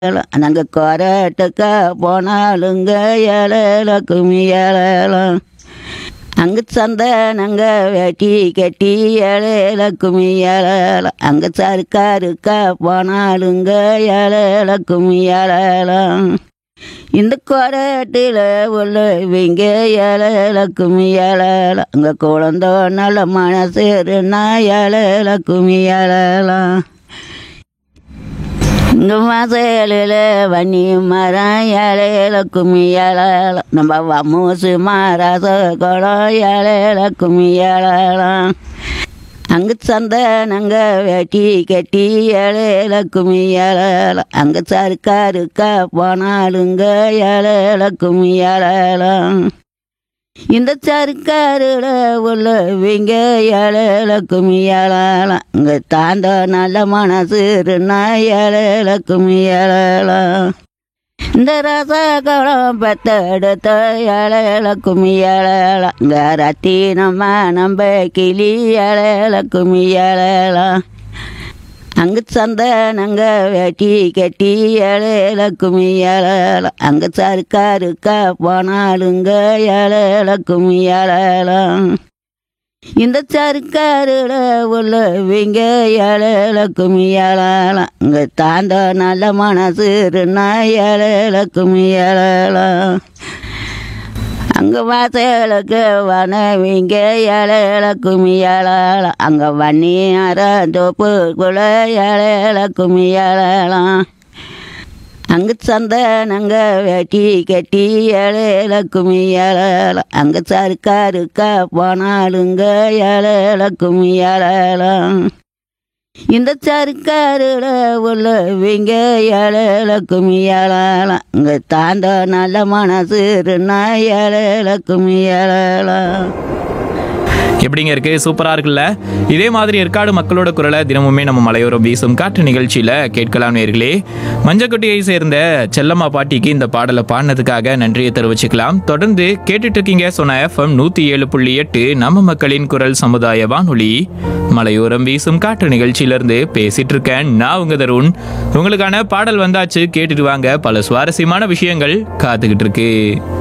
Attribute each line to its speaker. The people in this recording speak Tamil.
Speaker 1: நாங்கள் கொரட்டுக்க போனாலுங்க ஏழல கும்மி ஏழலாம் அங்கு சந்தனங்க வெட்டி கட்டி ஏழல கும்மி ஏழலாம் அங்கே சருக்காருக்கா போனாலுங்க ஏழல கும்மி ஏழலாம் இந்த கொரட்டில் உள்ளவங்க ஏழல கும்மி ஏழலாம் அங்கே குழந்த நல்ல மனசுனா ஏழல கும்மி ஏழலாம் இந்த மாசையில வன்னி மரம் ஏழையில கும்மி ஏழலாம் நம்ம வமூசு மாராச குளம் ஏழையில கும்மி ஏழலாம் அங்கு சந்தனங்க வெட்டி கட்டி ஏழையில கும்மி ஏழலாம் அங்கே சருக்காருக்கா போனாலுங்க ஏழையில கும்மி ஏழலாம் இந்த சருக்காருல உள்ளவங்க ஏழல கும்மி ஏழலாம் இங்கே தாண்ட நல்ல மனசு இருந்தா ஏழல கும்மி ஏழலாம் இந்த ரசகுளம் பெத்தெடுத்த ஏழல கும்மி ஏழலாம் இங்கே ரத்தி நம்ம நம்ப கிளி ஏழல கும்மி ஏழலாம் அங்கு சந்தனங்க வெட்டி கட்டி ஏழல கும்மி ஏழலாம் அங்கே சருக்காருக்கா போனாலுங்க ஏழல கும்மி ஏழலாம் இந்த சருக்காருல உள்ளவங்க ஏழல கும்மி ஏழலாம் இங்கே தாண்ட நல்ல மனசு இருந்தா ஏழல கும்மி ஏழலாம் அங்கே வாசலுக்கு வனவிங்க ஏழல கும்மி ஏழலாம் அங்கே வன்னி அறம் தோப்புக்குள்ள ஏழல கும்மி ஏழலாம் அங்கு சந்தனங்க வெட்டி கட்டி ஏழல கும்மி ஏழலாம் அங்கே சருக்காருக்கா போனாலுங்க ஏழல கும்மி ஏழலாம் இந்த சருக்காருல உள்ளவங்க ஏழல கும்மி ஏழலாம் இங்கே தாண்ட நல்ல மனசு இருந்தா ஏழல கும்மி ஏழலாம்
Speaker 2: எப்படிங்க இருக்கு சூப்பரா இருக்குல்ல இதே மாதிரி ஏற்காடு மக்களோட குரலை தினமுமே நம்ம மலையோரம் வீசும் காற்று நிகழ்ச்சியில கேட்கலாம் நேர்களே மஞ்சக்குட்டியை சேர்ந்த செல்லம்மா பாட்டிக்கு இந்த பாடலை பாடினதுக்காக நன்றியை தெரிவிச்சுக்கலாம் தொடர்ந்து கேட்டுட்டு இருக்கீங்க சொன்ன எஃப்எம் நூத்தி ஏழு புள்ளி எட்டு நம்ம மக்களின் குரல் சமுதாய வானொலி மலையோரம் வீசும் காற்று நிகழ்ச்சியிலிருந்து பேசிட்டு இருக்கேன் நான் உங்க தருண் உங்களுக்கான பாடல் வந்தாச்சு கேட்டுட்டு வாங்க பல சுவாரஸ்யமான விஷயங்கள் காத்துக்கிட்டு இருக்கு